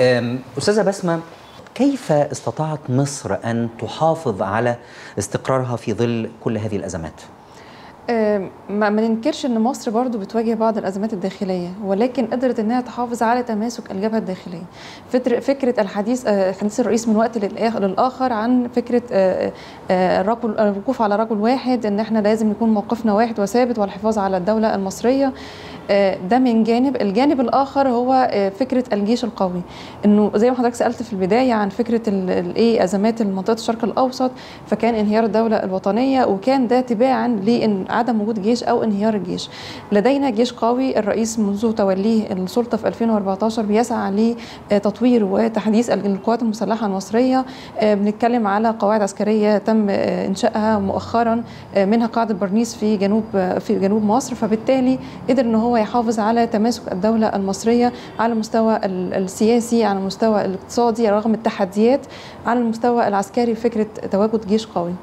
أم، أستاذة بسمة كيف استطاعت مصر أن تحافظ على استقرارها في ظل كل هذه الأزمات؟ آه، ما ما ننكرش ان مصر برضو بتواجه بعض الازمات الداخليه ولكن قدرت انها تحافظ على تماسك الجبهه الداخليه فكر- فكره الحديث آه، حديث الرئيس من وقت للآخ- للاخر عن فكره آه، آه، رجل الوقوف على رجل واحد ان احنا لازم يكون موقفنا واحد وثابت والحفاظ على الدوله المصريه آه، ده من جانب الجانب الاخر هو آه، فكره الجيش القوي انه زي ما حضرتك سالت في البدايه عن فكره الايه ازمات منطقه الشرق الاوسط فكان انهيار الدوله الوطنيه وكان ده تباعا لان عدم وجود جيش او انهيار الجيش لدينا جيش قوي الرئيس منذ توليه السلطه في 2014 بيسعى لتطوير وتحديث القوات المسلحه المصريه آه، بنتكلم على قواعد عسكريه تم آه، انشائها مؤخرا آه، منها قاعده برنيس في جنوب آه، في جنوب مصر فبالتالي قدر ان هو يحافظ على تماسك الدوله المصريه على المستوى ال- السياسي على المستوى الاقتصادي رغم التحديات على المستوى العسكري فكره تواجد جيش قوي